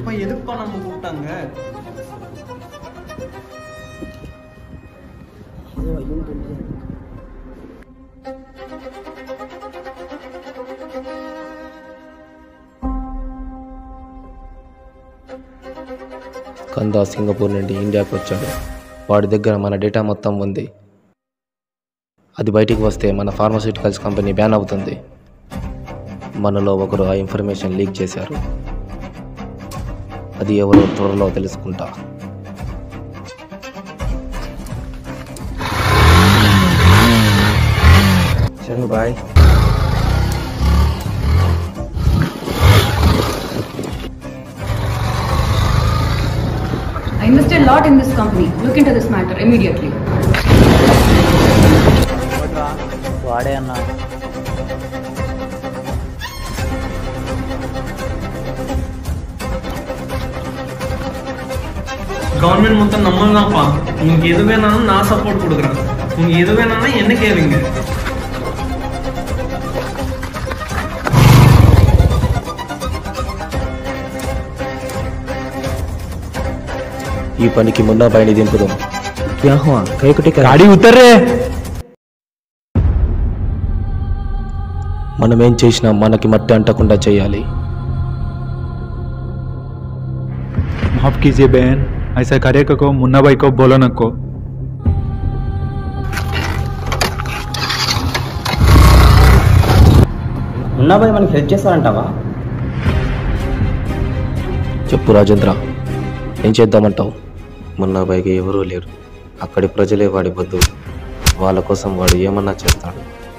எப்பா எதுக்குப்பா நம்ம கூப்பிட்டாங்க కందా సింగపూర్ నుండి ఇండియాకి వచ్చాడు వాడి దగ్గర మన డేటా మొత్తం ఉంది అది బయటికి వస్తే మన ఫార్మాస్యూటికల్స్ కంపెనీ బ్యాన్ అవుతుంది మనలో ఒకరు ఆ ఇన్ఫర్మేషన్ లీక్ చేశారు అది ఎవరో త్వరలో తెలుసుకుంటా చలో bye I invested a lot in this company. Look into this matter immediately. వాడే అన్నా கவர்மெண்ட் மொத்தம் நம்ம தான்ப்பா உங்களுக்கு எது வேணாலும் நான் சப்போர்ட் கொடுக்குறேன் உங்களுக்கு எது வேணாலும் என்ன கேளுங்க ఈ పనికి మున్నా బయని దింపుదాం క్యా హువా కై కుటి గాడి ఉత్తర్రే మనం ఏం చేసినా మనకి మట్టి అంటకుండా చేయాలి माफ कीजिए बहन ऐसा कार्य को मुन्ना भाई को बोलो नको మున్నాబాయ్ మనకి హెల్ప్ చేస్తారంటావా చెప్పు రాజేంద్ర ఏం చేద్దామంటావు మున్నాబాయికి ఎవరూ లేరు అక్కడి ప్రజలే వాడి బంధువు వాళ్ళ కోసం వాడు ఏమన్నా చేస్తాడు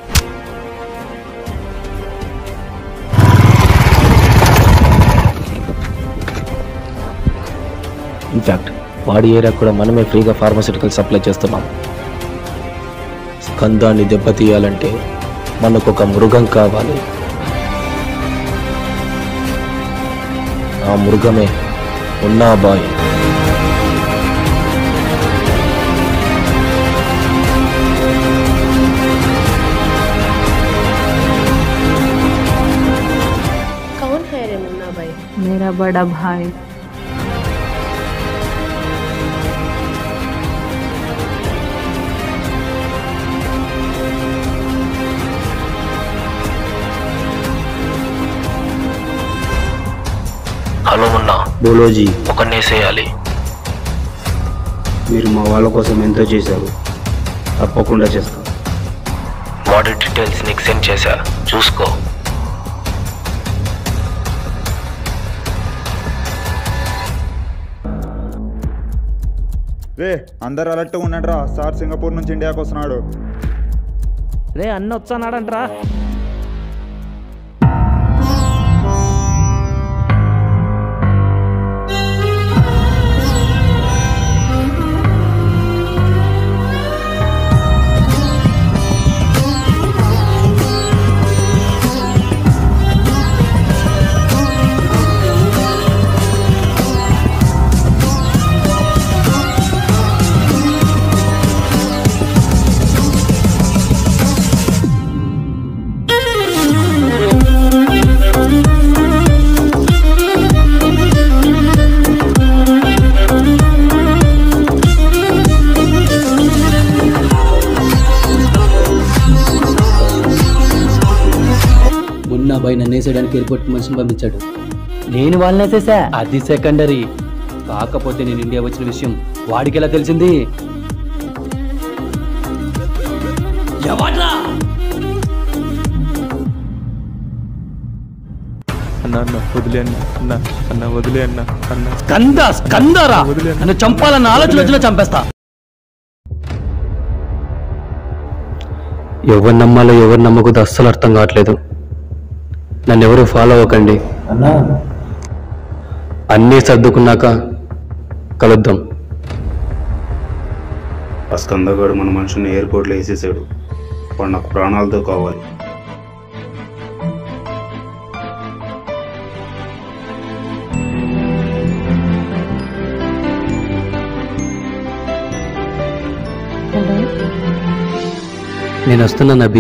ఇన్ఫ్యాక్ట్ వాడి ఏరియా కూడా మనమే ఫ్రీగా ఫార్మాసిటికల్ సప్లై చేస్తున్నాం స్కందాన్ని దెబ్బతీయాలంటే మనకు ఒక మృగం కావాలి ఆ మృగమే ఉన్నాబాయ్ कौन है रे मुन्ना भाई मेरा बड़ा भाई హలో మున్నా బోలోజీ ఒకనేసేయాలి మీరు మా వాళ్ళ కోసం ఎంతో చేశారు తప్పకుండా చేస్తాం వాడి డీటెయిల్స్ నీకు సెండ్ చేశా చూసుకో రే అందరు అలర్ట్గా ఉన్నట్రా సార్ సింగపూర్ నుంచి ఇండియాకి వస్తున్నాడు రే అన్న వచ్చానాడంట్రా మున్నాబాయ్ నన్ను వేసేయడానికి ఎయిర్పోర్ట్ మనిషిని పంపించాడు నేను వాళ్ళని వేసేసా అది సెకండరీ కాకపోతే నేను ఇండియా వచ్చిన విషయం వాడికి ఎలా తెలిసింది అన్న అన్న వదిలే అన్న అన్న అన్న వదిలే అన్న అన్న స్కంద స్కందరా నన్ను చంపాలన్న ఆలోచన వచ్చినా చంపేస్తా ఎవరు నమ్మాలో ఎవరు నమ్మకూడదు అస్సలు అర్థం కావట్లేదు నన్ను ఎవరు ఫాలో అవ్వకండి అన్నా అన్నీ సర్దుకున్నాక కలుద్దాం ఆ స్కందగాడు మన మనుషుని ఎయిర్పోర్ట్లో వేసేసాడు వాడు నాకు ప్రాణాలతో కావాలి నేను వస్తున్నాను అభి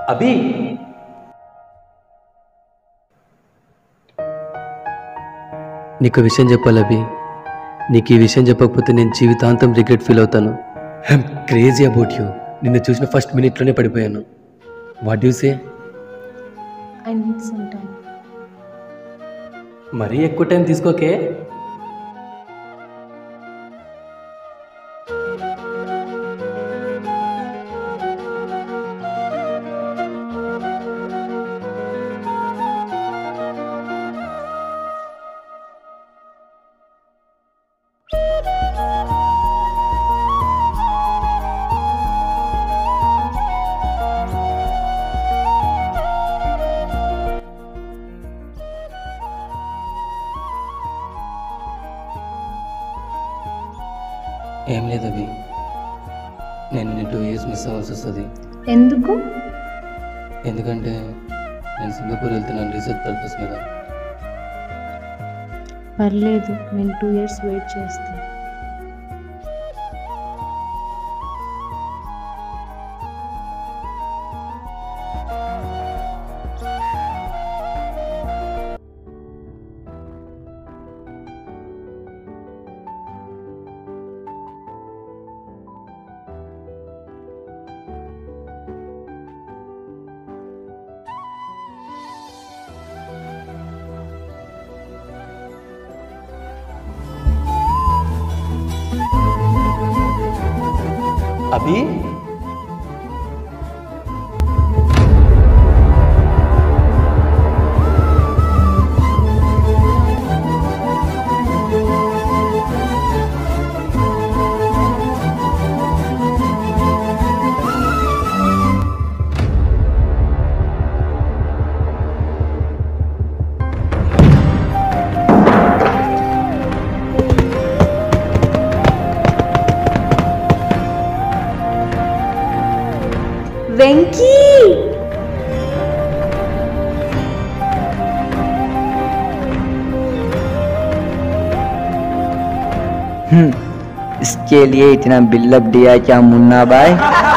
అభి నీకు విషయం చెప్పాలి అభి నీకు ఈ విషయం చెప్పకపోతే నేను జీవితాంతం రిగ్రెట్ ఫీల్ అవుతాను ఐఎమ్ క్రేజీ అబౌట్ యూ నిన్ను చూసిన ఫస్ట్ మినిట్లోనే పడిపోయాను what you say I need some time. మరీ ఎక్కువ టైం తీసుకోకే ఏం లేదు అభి నేను నేను టూ ఇయర్స్ మిస్ అవ్వాల్సి వస్తుంది ఎందుకు ఎందుకంటే నేను సింగపూర్ వెళ్తున్నాను రీసెర్చ్ పర్పస్ మీద పర్లేదు నేను టూ ఇయర్స్ వెయిట్ చేస్తాను అభి వెంకీ इसके लिए इतना बिल्डअप दिया क्या मुन्ना भाई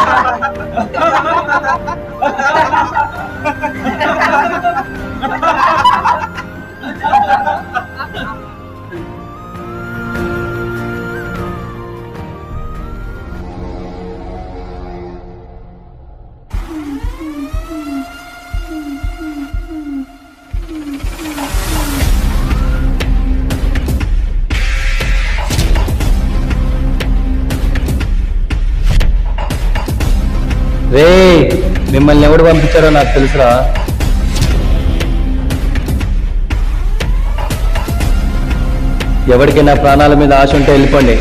రే మిమ్మల్ని ఎవడు పంపించారో నాకు తెలుసురా ఎవరికి నా ప్రాణాల మీద ఆశ ఉంటే వెళ్ళిపోండి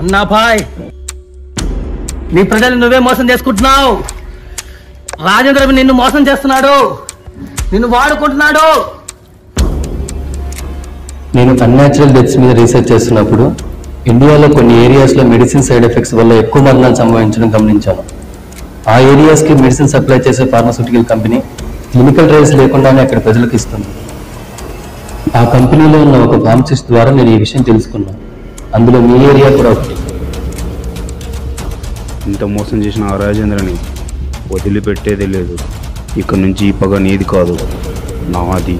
మున్నా భాయ్ నీ ప్రజలు నువ్వే మోసం చేసుకుంటున్నావు రాజేంద్ర నిన్ను మోసం చేస్తున్నాడు నిన్ను వాడుకుంటున్నాడు నేను అన్యాచురల్ డెత్స్ మీద రీసెర్చ్ చేస్తున్నప్పుడు ఇండియాలో కొన్ని ఏరియాస్లో మెడిసిన్ సైడ్ ఎఫెక్ట్స్ వల్ల ఎక్కువ మరణాలు సంభవించడం గమనించాను ఆ ఏరియాస్కి మెడిసిన్ సప్లై చేసే ఫార్మాస్యూటికల్ కంపెనీ క్లినికల్ ట్రయల్స్ లేకుండానే అక్కడ ప్రజలకు ఇస్తుంది ఆ కంపెనీలో ఉన్న ఒక ఫార్మసిస్ట్ ద్వారా నేను ఈ విషయం తెలుసుకున్నాను అందులో మీ ఏరియా కూడా ఒకటి ఇంత మోసం చేసిన ఆ రాజేంద్రని వదిలిపెట్టేదే లేదు ఇక నుంచి ఈ పగ నీది కాదు నాది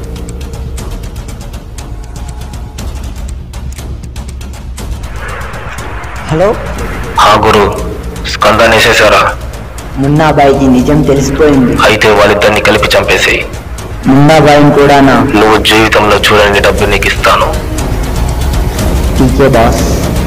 హలో హా గురు స్కందాన్ని వేసేసారా మున్నాబాయికి నిజం తెలిసిపోయింది అయితే వాళ్ళిద్దరిని కలిపి చంపేసేయి మున్నాబాయిని కూడానా నువ్వు జీవితంలో చూడని డబ్బు నీకు ఇస్తాను టీకే బాస్